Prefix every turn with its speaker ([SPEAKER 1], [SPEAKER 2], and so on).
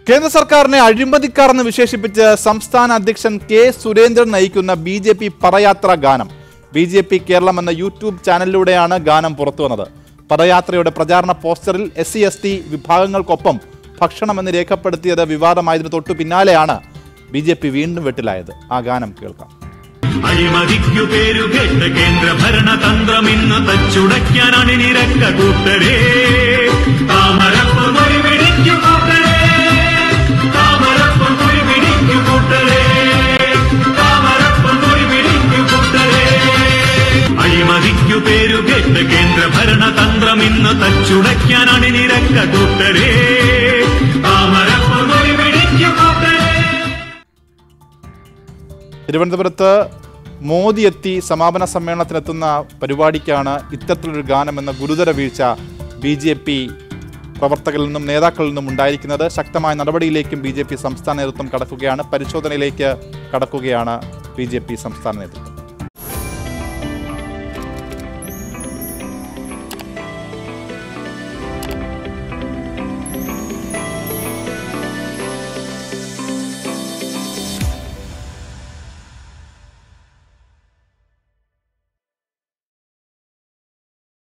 [SPEAKER 1] കേന്ദ്ര സർക്കാരിനെ അഴിമതിക്കാർ എന്ന് വിശേഷിപ്പിച്ച് സംസ്ഥാന അധ്യക്ഷൻ കെ സുരേന്ദ്രൻ നയിക്കുന്ന ബി ജെ പി പദയാത്ര ഗാനം ബി ജെ പി കേരളം എന്ന യൂട്യൂബ് ചാനലിലൂടെയാണ് ഗാനം പുറത്തുവന്നത് പദയാത്രയുടെ പ്രചാരണ പോസ്റ്ററിൽ എസ് സി എസ് ടി വിഭാഗങ്ങൾക്കൊപ്പം ഭക്ഷണമെന്ന് രേഖപ്പെടുത്തിയത് വിവാദമായതിനു തൊട്ടു പിന്നാലെയാണ് ബി ജെ പി വീണ്ടും വെട്ടിലായത് ആ ഗാനം കേൾക്കാം
[SPEAKER 2] അഴിമതിക്കു പേരുകേട്ട കേന്ദ്ര ഭരണതന്ത്രം ഇന്ന് തച്ചുടയ്ക്കാൻ അണിനിരക്ക കൂട്ടരേ താമരപ്പ് മൊഴി പിടിക്കു കൂട്ടരേ താമരപ്പ് മൊഴി പിടിക്കു കൂട്ടരേ താമരപ്പ് മൊഴി പിടിക്കു കൂട്ടരേ അഴിമതിക്കു പേരുകേട്ട കേന്ദ്ര ഭരണതന്ത്രം ഇന്ന് തച്ചുടയ്ക്കാൻ അണിനിരക്ക കൂട്ടരേ താമരപ്പ് മൊഴി പിടിക്കു കൂട്ടരേ
[SPEAKER 1] തിരുവനന്തപുരത്ത് മോദി എത്തി സമാപന സമ്മേളനത്തിനെത്തുന്ന പരിപാടിക്കാണ് ഇത്തരത്തിലൊരു ഗാനം എന്ന ഗുരുതര വീഴ്ച ബി ജെ പി പ്രവർത്തകരിൽ നിന്നും നേതാക്കളിൽ നിന്നും ഉണ്ടായിരിക്കുന്നത് ശക്തമായ നടപടിയിലേക്കും ബി ജെ പി സംസ്ഥാന നേതൃത്വം കടക്കുകയാണ് പരിശോധനയിലേക്ക് കടക്കുകയാണ് ബി ജെ പി സംസ്ഥാന നേതൃത്വം